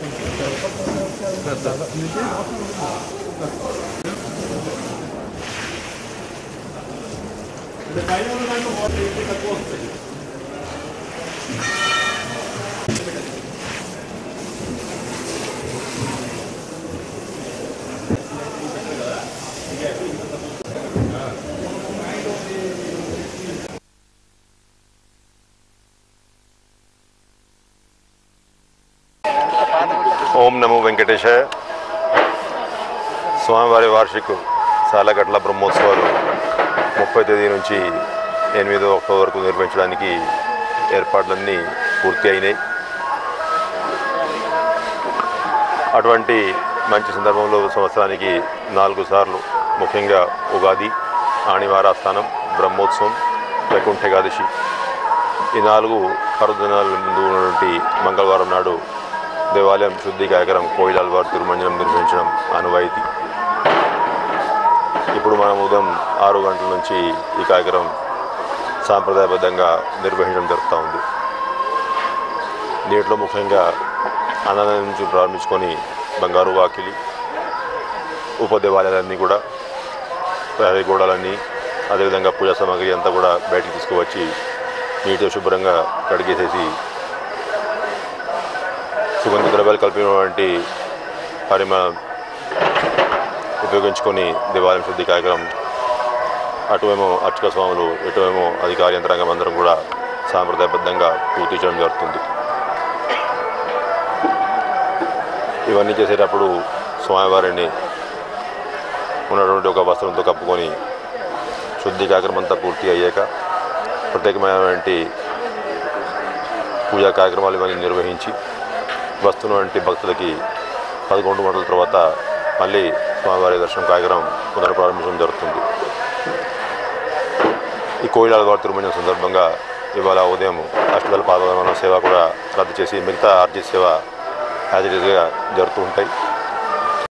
ఓం నమో వెంకటేశాయ స్వామివారి వార్షిక సాలగట్ల బ్రహ్మోత్సవాలు ముప్పై తేదీ నుంచి ఎనిమిదో అక్టోబర్ వరకు నిర్వహించడానికి ఏర్పాట్లన్నీ పూర్తి అయినాయి అటువంటి మంచి సందర్భంలో సంవత్సరానికి నాలుగు సార్లు ముఖ్యంగా ఉగాది ఆణివారాస్థానం బ్రహ్మోత్సవం వైకుంఠ ఏకాదశి ఈ నాలుగు పర్వదినాల ముందు ఉన్నటువంటి మంగళవారం నాడు దేవాలయం శుద్ధి కార్యక్రమం కోయిలాల్వారు తిరుమంజనం నిర్వహించడం ఆనవాయితీ ఇప్పుడు మనం ఉదయం ఆరు గంటల నుంచి ఈ కార్యక్రమం సాంప్రదాయబద్ధంగా నిర్వహించడం జరుగుతూ ఉంది దీంట్లో ముఖ్యంగా అన్నదానం నుంచి ప్రారంభించుకొని బంగారు వాకిలి ఉపదేవాలయాలన్నీ కూడా ప్రహరీ గోడలన్నీ అదేవిధంగా పూజా సామాగ్రి అంతా కూడా బయటికి తీసుకువచ్చి నీటితో శుభ్రంగా కడిగేసేసి సుగంధ ద్రవ్యాలు కలిపినటువంటి పరిమాణం ఉపయోగించుకొని దేవాలయం శుద్ధి కార్యక్రమం అటువేమో అర్చక స్వాములు ఇటువేమో అధికార యంత్రాంగం అందరం కూడా సాంప్రదాయబద్ధంగా పూర్తి చేయడం జరుగుతుంది ఇవన్నీ చేసేటప్పుడు స్వామివారిని ఉన్నటువంటి ఒక వస్త్రంతో కప్పుకొని శుద్ధి కార్యక్రమం అంతా పూర్తి అయ్యాక ప్రత్యేకమైనటువంటి పూజా కార్యక్రమాలు ఇవన్నీ నిర్వహించి వస్తున్నటువంటి భక్తులకి పదకొండు గంటల తర్వాత మళ్ళీ స్వామివారి దర్శనం కార్యక్రమం పునఃప్రారంభించడం జరుగుతుంది ఈ కోయిలాల వారి తిరుమల సందర్భంగా ఇవాళ ఉదయం అష్టదళ పాదవన సేవ కూడా రద్దు చేసి మిగతా ఆర్జీ సేవ యాజ్ ఇట్ ఈస్గా జరుగుతూ ఉంటాయి